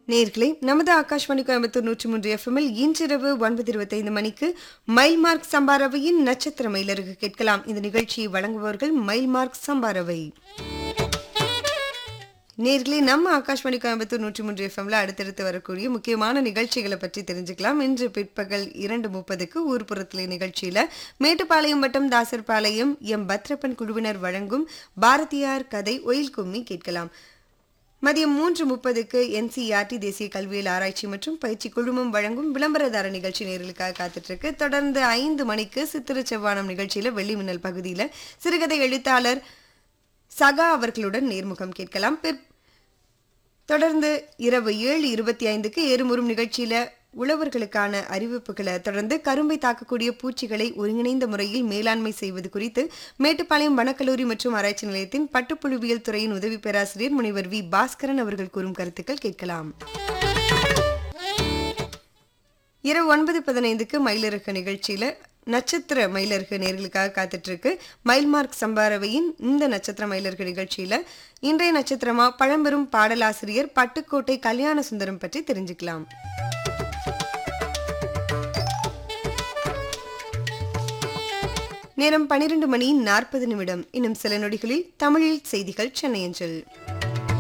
நேர்களே நமது ஆகாஷ்வாணி கோயம்புத்தூர் நூற்றி மூன்று எஃப்எம்மில் இன்றிரவு ஒன்பது இருபத்தைந்து மணிக்கு மைல் மார்க் சம்பாரவையின் நட்சத்திர மயிலருக்கு கேட்கலாம் இந்த நிகழ்ச்சியை வழங்குபவர்கள் மைல் மார்க் சம்பாரவை நேர்களே நம்ம ஆகாஷ்வாணி கோயம்புத்தூர் நூற்றி மூன்று எஃப்எம்ல அடுத்தடுத்து வரக்கூடிய முக்கியமான நிகழ்ச்சிகளை பற்றி தெரிஞ்சுக்கலாம் இன்று பிற்பகல் இரண்டு முப்பதுக்கு ஊர்ப்புறத்திலே நிகழ்ச்சியில மேட்டுப்பாளையம் வட்டம் தாசர்பாளையம் எம் பத்ரப்பன் குழுவினர் வழங்கும் பாரதியார் கதை ஒயில் கும்மி கேட்கலாம் மதியம் மூன்று முப்பதுக்கு என்சிஆர்டி தேசிய கல்வியியல் ஆராய்ச்சி மற்றும் பயிற்சி குழுமம் வழங்கும் விளம்பரதார நிகழ்ச்சி நேர்களுக்காக காத்துட்டு இருக்கு தொடர்ந்து ஐந்து மணிக்கு சித்திர செவ்வானம் நிகழ்ச்சியில வெள்ளி மின்னல் பகுதியில சிறுகதை எழுத்தாளர் சகா அவர்களுடன் நேர்முகம் கேட்கலாம் பிற்- தொடர்ந்து இரவு ஏழு இருபத்தி ஐந்துக்கு ஏறுமுறும் நிகழ்ச்சியில உழவர்களுக்கான அறிவிப்புகளை தொடர்ந்து கரும்பை தாக்கக்கூடிய பூச்சிகளை ஒருங்கிணைந்த முறையில் மேலாண்மை செய்வது குறித்து மேட்டுப்பாளையம் வனக்கல்லூரி மற்றும் ஆராய்ச்சி நிலையத்தின் பட்டுப்புழுவியல் துறையின் உதவி பேராசிரியர் முனைவர் வி பாஸ்கரன் அவர்கள் கூறும் கருத்துக்கள் கேட்கலாம் இரவு ஒன்பது பதினைந்துக்கு மயிலிறகு நிகழ்ச்சியில நட்சத்திர மயிலருக்கு நேர்களுக்காக காத்துட்டு இருக்கு மயில்மார்க் சம்பாரவையின் இந்த நட்சத்திர மயிலருக்கு நிகழ்ச்சியில இன்றைய நட்சத்திரமா பழம்பெரும் பாடலாசிரியர் பட்டுக்கோட்டை கல்யாண சுந்தரம் பற்றி தெரிஞ்சுக்கலாம் நேரம் பனிரெண்டு மணி நாற்பது நிமிடம் இன்னும் சில நொடிகளில் தமிழில் செய்திகள் சென்னை அஞ்சல்